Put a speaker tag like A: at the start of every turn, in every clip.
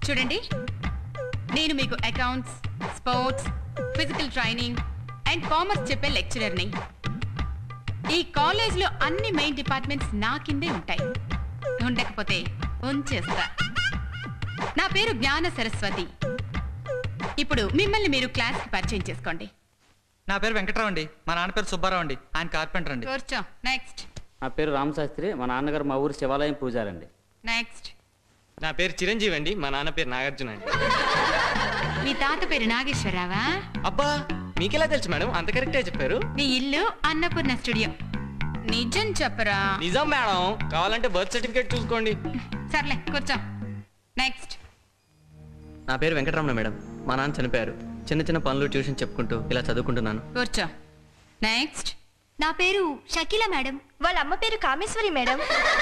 A: చూడండి నేను మీకు accounts sports physical training and commerce చెప్పే లెక్చరర్ని ఈ కాలేజ్లో అన్ని మెయిన్ డిపార్ట్మెంట్స్ నా కిందే ఉంటాయి ఉండకపోతే ఉంచేస్తా నా పేరు జ్ఞాన సరస్వతి ఇప్పుడు మిమ్మల్ని మీరు క్లాస్కి పరిచయం చేసుకోండి
B: నా పేరు వెంకట్రావు అండి మా నాన్న పేరు సుబ్బారావు అండి ఆయన కార్పెంటర్ అండి
A: కూర్చో నెక్స్ట్
C: నా పేరు రామశాస్త్రి మా నాన్నగారు మా ఊరు శివాలయం పూజారండి
A: నెక్స్ట్
D: నా పేరు చిరంజీవి అండి మా నాన్న పేరు నాగార్జున అండి
A: మీ తాత పేరు నాగేశ్వరరావా
D: అబ్బా మీకెలా తెలుసు మేడం అంత కరెక్టే చెప్పారు
A: మీ ఇల్లు అన్నపూర్ణ స్టూడియో నిజం చెప్పరా
D: నిజం మేడం కావాలంటే బర్త్ సర్టిఫికేట్ చూసుకోండి
A: సర్లే కూర్చో నెక్స్ట్
E: నా పేరు వెంకటరమణ మేడం మా నాన్న చనిపోయారు చిన్న చిన్న పనులు ట్యూషన్ చెప్పుకుంటూ ఇలా చదువుకుంటున్నాను
A: కూర్చో నెక్స్ట్
F: నా పేరు షకీల మేడం వాళ్ళ అమ్మ పేరు కామేశ్వరి మేడం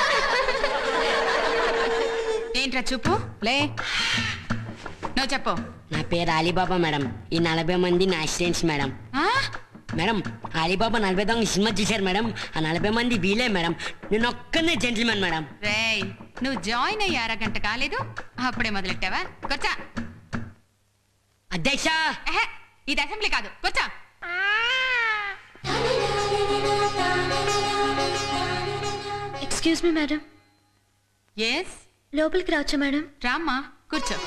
A: ఏంట్రా చూపు లే నువ్వు చెప్పు
G: నా పేరు అలీబాబా మేడం ఈ నలభై మంది నా అసిస్టెంట్స్ మేడం
A: ఆ?
G: మేడం అలీబాబా నలభై దొంగ సినిమా చూశారు మేడం ఆ నలభై మంది వీలే మేడం నేను ఒక్కనే జెంటిల్మెన్ మేడం
A: రేయ్ నువ్వు జాయిన్ అయ్యి అరగంట కాలేదు అప్పుడే మొదలెట్టావా కూర్చో
G: అధ్యక్ష
A: ఎహె, ఇది అసెంబ్లీ కాదు కూర్చో
F: ఎక్స్క్యూజ్ మీ మేడం
A: ఎస్
F: లోపలికి రావచ్చా మేడం
A: రామ్మా కూర్చో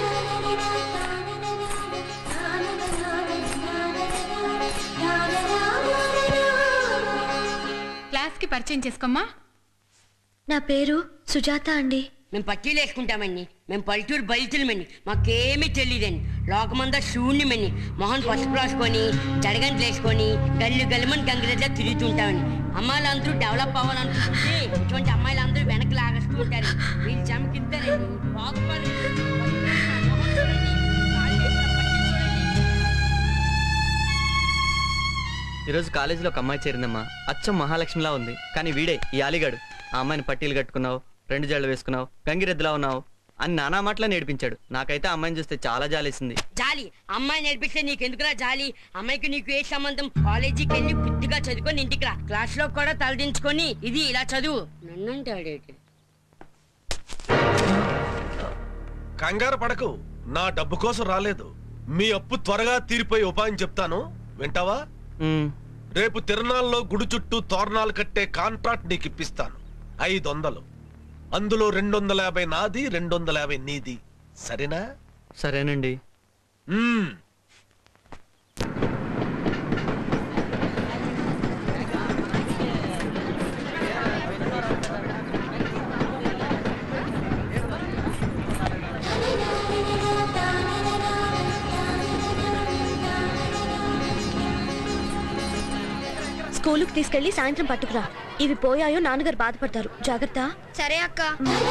A: క్లాస్కి పరిచయం చేసుకోమ్మా
F: నా పేరు సుజాత అండి
G: మేము పట్టీలు వేసుకుంటామండి మేము పల్లెటూరు బయలుతులమండి మాకేమీ తెలియదండి లోకమంతా శూన్యమండి మొహన్ పసుపు రాసుకొని జడగంటలు వేసుకొని గల్లు గల్లుమని గంగిరెద్దా తిరుగుతుంటామండి అమ్మాయిలందరూ డెవలప్ అవ్వాలనుకుంటే ఇటువంటి అమ్మాయిలందరూ వెనక్కి లాగేస్తూ ఉంటారు వీళ్ళు చమకిద్దారండి బాగుపడండి. మొహం చూడండి. కాళ్ళు వేసిన పట్టీ చూడండి.
E: ఈరోజు కాలేజీలో ఒక అమ్మాయి చేరిందమ్మా అచ్చం మహాలక్ష్మిలా ఉంది కానీ వీడే ఈ ఆలిగాడు ఆ అమ్మాయిని పట్టీలు కట్టుకున్నావు రెండు జళ్ళు వేసుకున్నావు గంగిరెద్దులా ఉన్నావు అని నానా మాటలా నేర్పించాడు నాకైతే ఆ అమ్మాయిని చూస్తే చాలా జాలేసింది
G: జాలి అమ్మాయి నేర్పిస్తే నీకెందుకురా జాలి అమ్మాయికి నీకు ఏ సంబంధం కాలేజీకి వెళ్ళి బుద్ధిగా చదువుకొని ఇంటికి రా క్లాస్ లో కూడా తలదించుకొని ఇది ఇలా చదువు నన్నంటాడేటి
H: కంగారు పడకు నా డబ్బు కోసం రాలేదు మీ అప్పు త్వరగా తీరిపోయే ఉపాయం చెప్తాను వింటావా
E: "ఉమ్,
H: రేపు తిరునాళ్ళలో గుడి చుట్టూ తోరణాలు కట్టే కాంట్రాక్ట్ నీకు ఇప్పిస్తాను ఐదు వందలు అందులో రెండు వందల యాభై నాది రెండు వందల యాభై నీది సరేనా
E: సరేనండి
H: మ్మ్.
F: స్కూలుకి తీసుకెళ్లి సాయంత్రం పట్టుకురా ఇవి పోయాయో నాన్నగారు బాధపడతారు జాగ్రత్త
I: సరే అక్క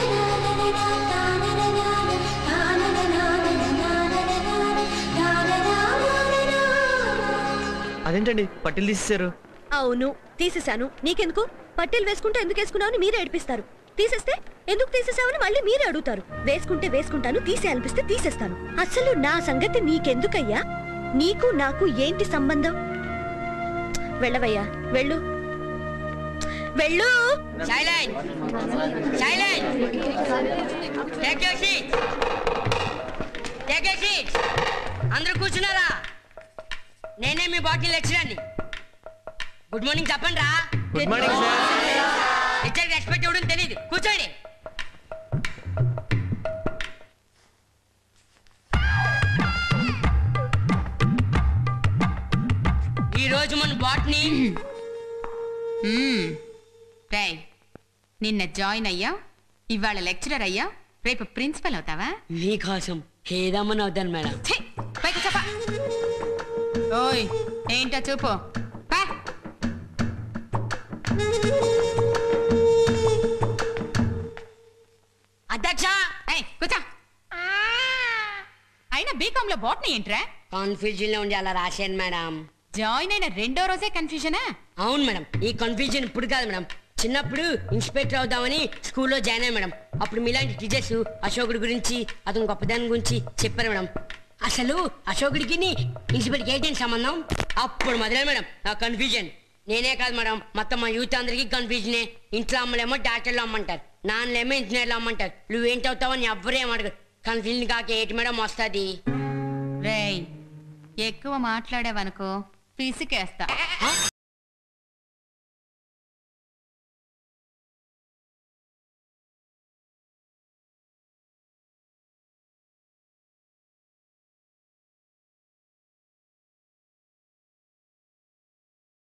E: అదేంటండి పట్టీలు తీసేశారు
F: అవును తీసేశాను నీకెందుకు పట్టీలు వేసుకుంటే ఎందుకు వేసుకున్నావు అని మీరే ఏడిపిస్తారు తీసేస్తే ఎందుకు తీసేసావని మళ్ళీ మీరే అడుగుతారు వేసుకుంటే వేసుకుంటాను తీసేయాలనిపిస్తే తీసేస్తాను అసలు నా సంగతి నీకెందుకయ్యా నీకు నాకు ఏంటి సంబంధం వెళ్ళవయ్యా వెళ్ళు వెళ్ళు
G: silent silent take your seat take your seat అందరూ కూర్చున్నారా నేనే మీ బాటిల్ లెక్చరర్ని గుడ్ మార్నింగ్ చెప్పండి రా
E: good morning sir
G: lecture respect ఇవ్వడం తెలియదు కూర్చోండి ఈ రోజు మన బాట్ని
A: మ్మ్. రేయ్ నిన్న జాయిన్ అయ్యా ఇవాళ లెక్చరర్ అయ్యా రేపు ప్రిన్సిపల్ అవుతావా
G: మీకోసం ఏదమ్మని అవుతాను మేడం
A: ఛీ, పైకి చెప్ప ఓయ్ ఏంటో చూపు పా.
G: అధ్యక్ష
A: ఏయ్, కూర్చో అయినా బీకామ్ లో బాట్నీ ఏంట్రా
G: కన్ఫ్యూజన్ లో ఉండి అలా రాశాను మేడం
A: జాయిన్ అయిన రెండో రోజే కన్ఫ్యూజనా
G: అవును మేడం ఈ కన్ఫ్యూజన్ ఇప్పుడు కాదు మేడం చిన్నప్పుడు ఇన్స్పెక్టర్ అవుదామని స్కూల్లో జాయిన్ అయ్యాను మేడం అప్పుడు మీలాంటి టీచర్స్ అశోకుడి గురించి అతని గొప్పదాని గురించి చెప్పారు మేడం అసలు అశోకుడికి ఇన్స్పెక్టర్కి ఏంటి సంబంధం అప్పుడు మొదలై మేడం నా కన్ఫ్యూజన్ నేనే కాదు మేడం మొత్తం మా యూత్ అందరికీ కన్ఫ్యూజనే ఇంట్లో అమ్మలేమో డాక్టర్లు అమ్మంటారు నాన్నలేమో ఇంజనీర్లు అమ్మంటారు నువ్వేంటి అవుతావని ఎవ్వరు ఏం అడగరు కన్సిల్ని కాక ఏటి మేడం వస్తుంది
A: రేయ్ ఎక్కువ మాట్లాడావనుకో పిసికేస్తా